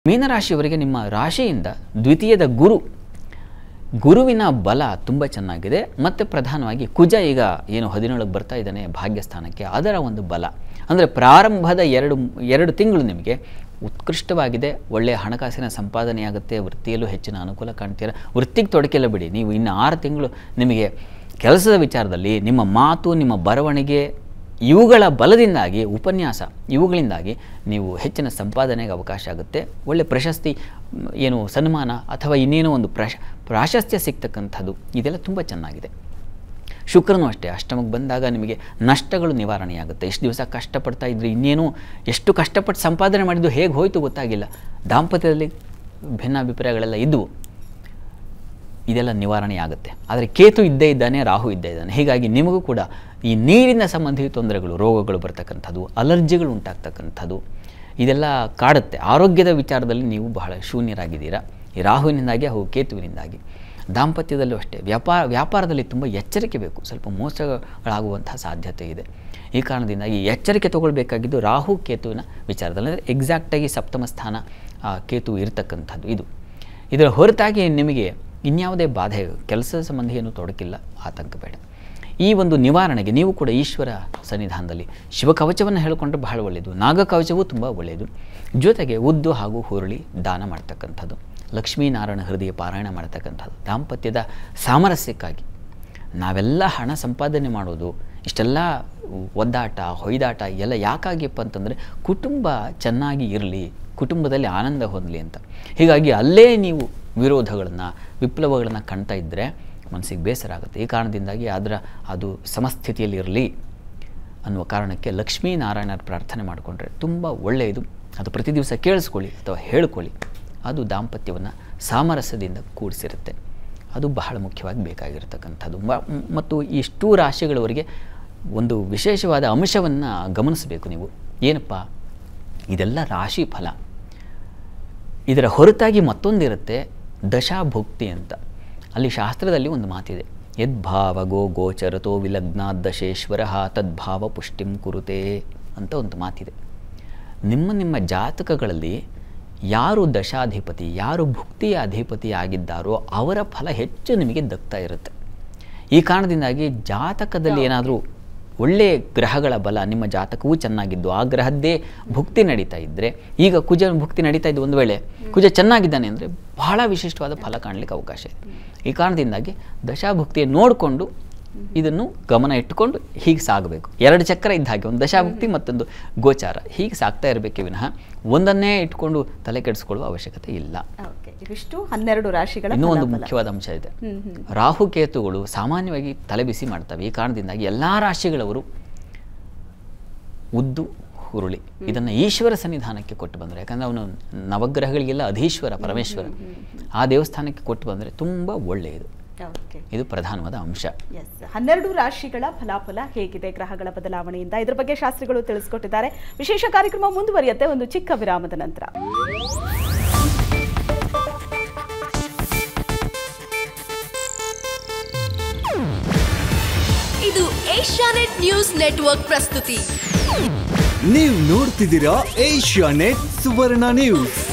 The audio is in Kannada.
ಮೀನರಾಶಿಯವರಿಗೆ ನಿಮ್ಮ ರಾಶಿಯಿಂದ ದ್ವಿತೀಯದ ಗುರು ಗುರುವಿನ ಬಲ ತುಂಬ ಚೆನ್ನಾಗಿದೆ ಮತ್ತು ಪ್ರಧಾನವಾಗಿ ಕುಜ ಈಗ ಏನು ಹದಿನೇಳಕ್ಕೆ ಬರ್ತಾ ಇದ್ದಾನೆ ಭಾಗ್ಯಸ್ಥಾನಕ್ಕೆ ಅದರ ಒಂದು ಬಲ ಅಂದರೆ ಪ್ರಾರಂಭದ ಎರಡು ಎರಡು ತಿಂಗಳು ನಿಮಗೆ ಉತ್ಕೃಷ್ಟವಾಗಿದೆ ಒಳ್ಳೆಯ ಹಣಕಾಸಿನ ಸಂಪಾದನೆಯಾಗುತ್ತೆ ವೃತ್ತಿಯಲ್ಲೂ ಹೆಚ್ಚಿನ ಅನುಕೂಲ ಕಾಣ್ತೀರ ವೃತ್ತಿಗೆ ತೊಡಕೆಲ್ಲ ಬಿಡಿ ನೀವು ಇನ್ನು ಆರು ತಿಂಗಳು ನಿಮಗೆ ಕೆಲಸದ ವಿಚಾರದಲ್ಲಿ ನಿಮ್ಮ ಮಾತು ನಿಮ್ಮ ಬರವಣಿಗೆ ಇವುಗಳ ಬಲದಿಂದಾಗಿ ಉಪನ್ಯಾಸ ಇವುಗಳಿಂದಾಗಿ ನೀವು ಹೆಚ್ಚಿನ ಸಂಪಾದನೆಗೆ ಅವಕಾಶ ಆಗುತ್ತೆ ಒಳ್ಳೆ ಪ್ರಶಸ್ತಿ ಮ್, ಏನು ಸನ್ಮಾನ ಅಥವಾ ಇನ್ನೇನೋ ಒಂದು ಪ್ರಶ ಪ್ರಾಶಸ್ತ್ಯ ಸಿಗ್ತಕ್ಕಂಥದ್ದು ಇದೆಲ್ಲ ತುಂಬ ಚೆನ್ನಾಗಿದೆ ಶುಕ್ರನೂ ಅಷ್ಟೇ ಅಷ್ಟಮಕ್ಕೆ ಬಂದಾಗ ನಿಮಗೆ ನಷ್ಟಗಳು ನಿವಾರಣೆಯಾಗುತ್ತೆ ಎಷ್ಟು ದಿವಸ ಕಷ್ಟಪಡ್ತಾ ಇದ್ರಿ ಇನ್ನೇನು ಎಷ್ಟು ಕಷ್ಟಪಟ್ಟು ಸಂಪಾದನೆ ಮಾಡಿದ್ದು ಹೇಗೆ ಹೋಯಿತು ಗೊತ್ತಾಗಿಲ್ಲ ದಾಂಪತ್ಯದಲ್ಲಿ ಭಿನ್ನಾಭಿಪ್ರಾಯಗಳೆಲ್ಲ ಇದ್ದವು ಇದೆಲ್ಲ ನಿವಾರಣೆ ಆಗುತ್ತೆ ಆದರೆ ಕೇತು ಇದ್ದೇ ಇದ್ದಾನೆ ರಾಹು ಇದ್ದೇ ಇದ್ದಾನೆ ಹೀಗಾಗಿ ನಿಮಗೂ ಕೂಡ ಈ ನೀರಿನ ಸಂಬಂಧಿ ತೊಂದರೆಗಳು ರೋಗಗಳು ಬರ್ತಕ್ಕಂಥದ್ದು ಅಲರ್ಜಿಗಳು ಉಂಟಾಗ್ತಕ್ಕಂಥದ್ದು ಇದೆಲ್ಲ ಕಾಡುತ್ತೆ ಆರೋಗ್ಯದ ವಿಚಾರದಲ್ಲಿ ನೀವು ಬಹಳ ಶೂನ್ಯರಾಗಿದ್ದೀರಾ ಈ ರಾಹುವಿನಿಂದಾಗಿ ಹಾಗೂ ಕೇತುವಿನಿಂದಾಗಿ ದಾಂಪತ್ಯದಲ್ಲೂ ಅಷ್ಟೇ ವ್ಯಾಪಾರ ವ್ಯಾಪಾರದಲ್ಲಿ ತುಂಬ ಎಚ್ಚರಿಕೆ ಬೇಕು ಸ್ವಲ್ಪ ಮೋಸಗಳಾಗುವಂತಹ ಸಾಧ್ಯತೆ ಇದೆ ಈ ಕಾರಣದಿಂದಾಗಿ ಎಚ್ಚರಿಕೆ ತಗೊಳ್ಬೇಕಾಗಿದ್ದು ರಾಹು ಕೇತುವಿನ ವಿಚಾರದಲ್ಲಿ ಅಂದರೆ ಎಕ್ಸಾಕ್ಟಾಗಿ ಸಪ್ತಮ ಸ್ಥಾನ ಆ, ಕೇತು ಇರತಕ್ಕಂಥದ್ದು ಇದು ಇದರ ಹೊರತಾಗಿ ನಿಮಗೆ ಇನ್ಯಾವುದೇ ಬಾಧೆ ಕೆಲಸದ ಸಂಬಂಧಿ ಏನೂ ತೊಡಕಿಲ್ಲ ಆತಂಕ ಬೇಡ ಈ ಒಂದು ನಿವಾರಣೆಗೆ ನೀವು ಕೂಡ ಈಶ್ವರ ಸನ್ನಿಧಾನದಲ್ಲಿ ಶಿವಕವಚವನ್ನು ಹೇಳಿಕೊಂಡ್ರೆ ಬಹಳ ಒಳ್ಳೆಯದು ನಾಗಕವಚವೂ ತುಂಬ ಒಳ್ಳೆಯದು ಜೊತೆಗೆ ಉದ್ದು ಹಾಗೂ ಹುರುಳಿ ದಾನ ಮಾಡ್ತಕ್ಕಂಥದ್ದು ಲಕ್ಷ್ಮೀನಾರಾಯಣ ಹೃದಯ ಪಾರಾಯಣ ಮಾಡ್ತಕ್ಕಂಥದ್ದು ದಾಂಪತ್ಯದ ಸಾಮರಸ್ಯಕ್ಕಾಗಿ ನಾವೆಲ್ಲ ಹಣ ಸಂಪಾದನೆ ಮಾಡೋದು ಇಷ್ಟೆಲ್ಲ ಒದ್ದಾಟ ಹೊಯ್ದಾಟ ಎಲ್ಲ ಯಾಕಾಗಿಯಪ್ಪ ಅಂತಂದರೆ ಕುಟುಂಬ ಚೆನ್ನಾಗಿ ಇರಲಿ ಕುಟುಂಬದಲ್ಲಿ ಆನಂದ ಹೊಂದಲಿ ಅಂತ ಹೀಗಾಗಿ ಅಲ್ಲೇ ನೀವು ವಿರೋಧಗಳನ್ನು ವಿಪ್ಲವಗಳನ್ನು ಕಾಣ್ತಾ ಇದ್ದರೆ ಮನಸ್ಸಿಗೆ ಬೇಸರ ಆಗುತ್ತೆ ಈ ಕಾರಣದಿಂದಾಗಿ ಅದರ ಅದು ಸಮಸ್ಥಿತಿಯಲ್ಲಿ ಇರಲಿ ಅನ್ನುವ ಕಾರಣಕ್ಕೆ ಲಕ್ಷ್ಮೀನಾರಾಯಣರ ಪ್ರಾರ್ಥನೆ ಮಾಡಿಕೊಂಡ್ರೆ ತುಂಬ ಒಳ್ಳೆಯದು ಅದು ಪ್ರತಿ ದಿವಸ ಕೇಳಿಸ್ಕೊಳ್ಳಿ ಅಥವಾ ಹೇಳ್ಕೊಳ್ಳಿ ಅದು ದಾಂಪತ್ಯವನ್ನು ಸಾಮರಸ್ಯದಿಂದ ಕೂಡಿಸಿರುತ್ತೆ ಅದು ಬಹಳ ಮುಖ್ಯವಾಗಿ ಬೇಕಾಗಿರ್ತಕ್ಕಂಥದ್ದು ಮ- ಮ್- ಮತ್ತು ಇಷ್ಟೂ ರಾಶಿಗಳವರಿಗೆ ಒಂದು ವಿಶೇಷವಾದ ಅಂಶವನ್ನು ಗಮನಿಸಬೇಕು ನೀವು ಏನಪ್ಪ ಇದೆಲ್ಲ ರಾಶಿ ಫಲ ಇದರ ಹೊರತಾಗಿ ಮತ್ತೊಂದಿರುತ್ತೆ ದಶಾಭುಕ್ತಿ ಅಂತ ಅಲ್ಲಿ ಶಾಸ್ತ್ರದಲ್ಲಿ ಒಂದು ಮಾತಿದೆ ಯದ್ಭಾವಗೋ ಗೋಚರತೋ ವಿಲಗ್ನಾದ್ದಶೇಶ್ವರ ತದ್ಭಾವ ಪುಷ್ಟಿಂ ಕುರುತೆ ಅಂತ ಒಂದು ಮಾತಿದೆ ನಿಮ್ಮ ನಿಮ್ಮ ಜಾತಕಗಳಲ್ಲಿ ಯಾರು ದಶಾಧಿಪತಿ ಯಾರು ಭುಕ್ತಿಯ ಅಧಿಪತಿ ಆಗಿದ್ದಾರೋ ಅವರ ಫಲ ಹೆಚ್ಚು ನಿಮಗೆ ದಕ್ತಾ ಇರುತ್ತೆ ಈ ಕಾರಣದಿಂದಾಗಿ ಜಾತಕದಲ್ಲಿ ಏನಾದರೂ ಒಳ್ಳೆಯ ಗ್ರಹಗಳ ಬಲ ನಿಮ್ಮ ಜಾತಕವೂ ಚೆನ್ನಾಗಿದ್ದು ಆ ಗ್ರಹದ್ದೇ ಭುಕ್ತಿ ನಡೀತಾ ಇದ್ದರೆ ಈಗ ಕುಜ ಭುಕ್ತಿ ನಡೀತಾ ಇದ್ದು ಒಂದು ವೇಳೆ ಕುಜ ಚೆನ್ನಾಗಿದ್ದಾನೆ ಅಂದರೆ ಬಹಳ ವಿಶಿಷ್ಟವಾದ ಫಲ ಕಾಣಲಿಕ್ಕೆ ಅವಕಾಶ ಇದೆ ಈ ಕಾರಣದಿಂದಾಗಿ ದಶಾಭುಕ್ತಿಯ ನೋಡಿಕೊಂಡು ಇದನ್ನು ಗಮನ ಇಟ್ಟುಕೊಂಡು ಹೀಗೆ ಸಾಗಬೇಕು ಎರಡು ಚಕ್ರ ಇದ್ದ ಹಾಗೆ ಒಂದು ದಶಾಭುಕ್ತಿ ಮತ್ತೊಂದು ಗೋಚಾರ ಹೀಗೆ ಸಾಗ್ತಾ ಇರಬೇಕೆ ವಿನಃ ಒಂದನ್ನೇ ಇಟ್ಕೊಂಡು ತಲೆ ಕೆಡಿಸ್ಕೊಳ್ಳುವ ಅವಶ್ಯಕತೆ ಇಲ್ಲ ಓಕೆ ಇವಿಷ್ಟು ಹನ್ನೆರಡು ರಾಶಿಗಳ ಇನ್ನೂ ಒಂದು ಫಲಾಫಲ. ಮುಖ್ಯವಾದ ಅಂಶ ಇದೆ ಹ್ಮ್, ಹ್ಮ್. ರಾಹುಕೇತುಗಳು ಸಾಮಾನ್ಯವಾಗಿ ತಲೆಬಿಸಿ ಮಾಡ್ತವೆ ಈ ಕಾರಣದಿಂದಾಗಿ ಎಲ್ಲ ರಾಶಿಗಳವರು ಉದ್ದು ಹುರುಳಿ ಇದನ್ನು ಈಶ್ವರ ಸನ್ನಿಧಾನಕ್ಕೆ ಕೊಟ್ಟು ಬಂದರೆ ಯಾಕಂದರೆ ಅವನು ನವಗ್ರಹಗಳಿಗೆಲ್ಲ ಅಧೀಶ್ವರ ಪರಮೇಶ್ವರ ಆ ದೇವಸ್ಥಾನಕ್ಕೆ ಕೊಟ್ಟು ಬಂದರೆ ತುಂಬ ಒಳ್ಳೆಯದು ಓಕೆ ಇದು ಪ್ರಧಾನವಾದ ಅಂಶ ಎಸ್ ಹನ್ನೆರಡು ರಾಶಿಗಳ ಫಲಾಫಲ ಹೇಗಿದೆ ಗ್ರಹಗಳ ಬದಲಾವಣೆಯಿಂದ ಇದ್ರ ಬಗ್ಗೆ ಶಾಸ್ತ್ರಿಗಳು ತಿಳಿಸ್ಕೊಟ್ಟಿದ್ದಾರೆ ವಿಶೇಷ ಕಾರ್ಯಕ್ರಮ ಮುಂದುವರಿಯುತ್ತೆ ಒಂದು ಚಿಕ್ಕ ವಿರಾಮದ ನಂತರ ಇದು ಏಷ್ಯಾನೆಟ್ ನ್ಯೂಸ್ ನೆಟ್ವರ್ಕ್ ಪ್ರಸ್ತುತಿ ನೀವು ನೋಡ್ತಿದ್ದೀರಾ ಏಷ್ಯಾ ನೆಟ್ ಸುವರ್ಣ ನ್ಯೂಸ್